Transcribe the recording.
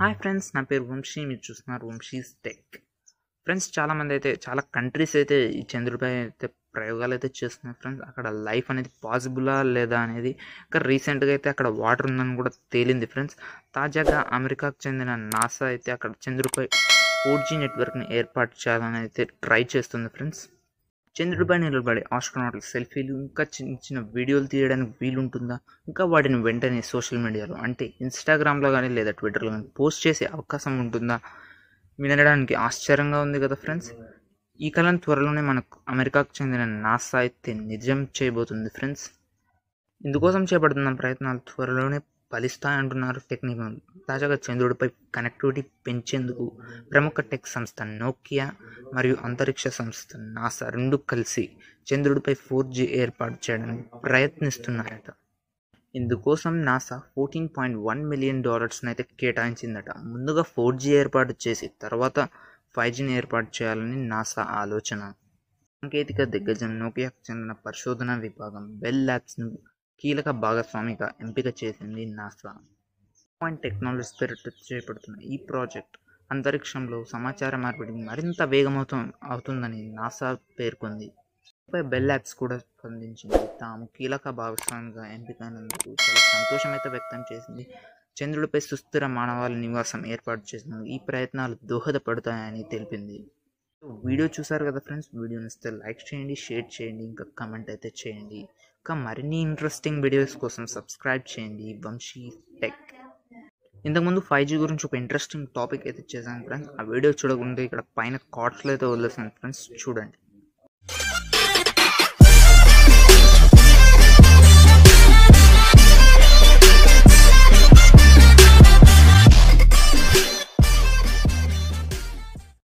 hi friends నా పేరు వంశీ మీరు చూస్తున్నారు వంశీస్ టెక్ ఫ్రెండ్స్ చాలామంది అయితే చాలా కంట్రీస్ అయితే ఈ చంద్రుడిపై అయితే ప్రయోగాలు అయితే చేస్తున్నారు ఫ్రెండ్స్ అక్కడ లైఫ్ అనేది పాసిబులా లేదా అనేది ఇంకా రీసెంట్గా అయితే అక్కడ వాటర్ ఉందని కూడా తేలింది ఫ్రెండ్స్ తాజాగా అమెరికాకు చెందిన నాసా అయితే అక్కడ చంద్రుడిపై ఫోర్ జీ నెట్వర్క్ని ఏర్పాటు చేయాలని అయితే ట్రై చేస్తుంది ఫ్రెండ్స్ చంద్రుడిపై నిలబడి ఆస్ట్రోనాట్లు సెల్ఫీలు ఇంకా చిన్న చిన్న వీడియోలు తీయడానికి వీలుంటుందా ఇంకా వాటిని వెంటనే సోషల్ మీడియాలో అంటే ఇన్స్టాగ్రామ్లో కానీ లేదా ట్విట్టర్లో కానీ పోస్ట్ చేసే అవకాశం ఉంటుందా వినడానికి ఆశ్చర్యంగా ఉంది కదా ఫ్రెండ్స్ ఈ కాలం త్వరలోనే మనకు అమెరికాకు చెందిన నాసా అయితే నిజం చేయబోతుంది ఫ్రెండ్స్ ఇందుకోసం చేపడుతున్న ప్రయత్నాలు త్వరలోనే ఫలిస్తాయంటున్నారు టెక్నికల్ తాజాగా చంద్రుడిపై కనెక్టివిటీ పెంచేందుకు ప్రముఖ టెక్ సంస్థ నోకియా మరియు అంతరిక్ష సంస్థ నాసా రెండు కలిసి చంద్రుడిపై ఫోర్ జీ ఏర్పాటు చేయడానికి ప్రయత్నిస్తున్నాయట ఇందుకోసం NASA fourteen point one million డాలర్స్ని అయితే కేటాయించిందట ముందుగా ఫోర్ జీ ఏర్పాటు చేసి తర్వాత ఫైవ్ జీని ఏర్పాటు చేయాలని నాసా ఆలోచన సాంకేతిక దిగ్గజం నోకియాకు చెందిన పరిశోధన విభాగం బెల్ ల్యాబ్స్ను కీలక భాగస్వామిగా ఎంపిక చేసింది నాసా పాయింట్ టెక్నాలజీస్ పేరిట చేపడుతున్న ఈ ప్రాజెక్ట్ అంతరిక్షంలో సమాచార మార్పిడి మరింత వేగమవుతూ అవుతుందని నాసా పేర్కొంది పై బెల్ ల్యాబ్స్ కూడా స్పందించింది తాము కీలక భాగస్వామిగా ఎంపికైనందుకు చాలా సంతోషం అయితే వ్యక్తం చేసింది చంద్రుడిపై సుస్థిర మానవాళి నివాసం ఏర్పాటు చేసినందుకు ఈ ప్రయత్నాలు దోహదపడతాయని తెలిపింది వీడియో చూసారు కదా ఫ్రెండ్స్ వీడియోని ఇస్తే లైక్ చేయండి షేర్ చేయండి ఇంకా కమెంట్ అయితే చేయండి ఇంకా మరిన్ని ఇంట్రెస్టింగ్ వీడియోస్ కోసం సబ్స్క్రైబ్ చేయండి వంశీ టెక్ ఇంతకుముందు ఫైవ్ జీ గురించి ఒక ఇంట్రెస్టింగ్ టాపిక్ అయితే చేశాను ఫ్రెండ్స్ ఆ వీడియో చూడకుండా ఇక్కడ పైన కార్డ్స్లో అయితే వదిలేసాను ఫ్రెండ్స్ చూడండి